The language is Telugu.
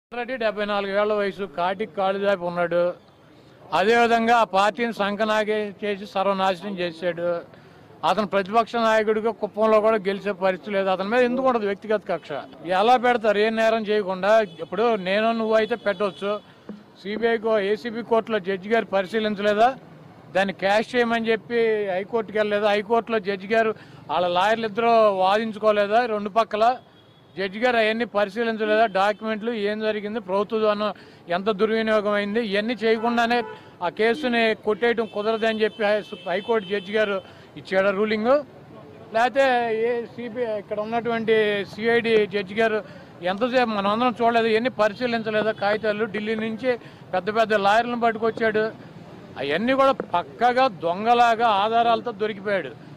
ఆల్రెడీ డెబ్బై నాలుగు ఏళ్ల వయసు కాటికి కాళ్ళు దాపి ఉన్నాడు అదేవిధంగా ఆ పార్టీని సంకనాగే చేసి సర్వనాశనం చేశాడు అతను ప్రతిపక్ష నాయకుడిగా కుప్పంలో కూడా గెలిచే పరిస్థితి లేదు అతని మీద ఎందుకు ఉండదు వ్యక్తిగత కక్ష ఎలా పెడతారు ఏ నేరం చేయకుండా ఇప్పుడు నేను నువ్వు అయితే పెట్టవచ్చు సిబిఐకో ఏసీబీ కోర్టులో జడ్జి గారు పరిశీలించలేదా దాన్ని క్యాష్ చేయమని చెప్పి హైకోర్టుకి వెళ్ళలేదా హైకోర్టులో జడ్జి గారు వాళ్ళ లాయర్లు ఇద్దరు వాదించుకోలేదా రెండు పక్కల జడ్జి గారు అవన్నీ పరిశీలించలేదా డాక్యుమెంట్లు ఏం జరిగింది ప్రభుత్వ ధనం ఎంత దుర్వినియోగం అయింది ఇవన్నీ చేయకుండానే ఆ కేసుని కొట్టేయడం కుదరదని చెప్పి హై- హైకోర్టు జడ్జి గారు ఇచ్చాడు రూలింగ్ లేకపోతే ఏ సిబిఐ ఇక్కడ ఉన్నటువంటి సిఐడి జడ్జి గారు ఎంతసేపు మనం అందరం చూడలేదు ఇవన్నీ పరిశీలించలేదా కాగితాలు ఢిల్లీ నుంచి పెద్ద పెద్ద లాయర్లను పట్టుకొచ్చాడు అవన్నీ కూడా పక్కగా దొంగలాగా ఆధారాలతో దొరికిపోయాడు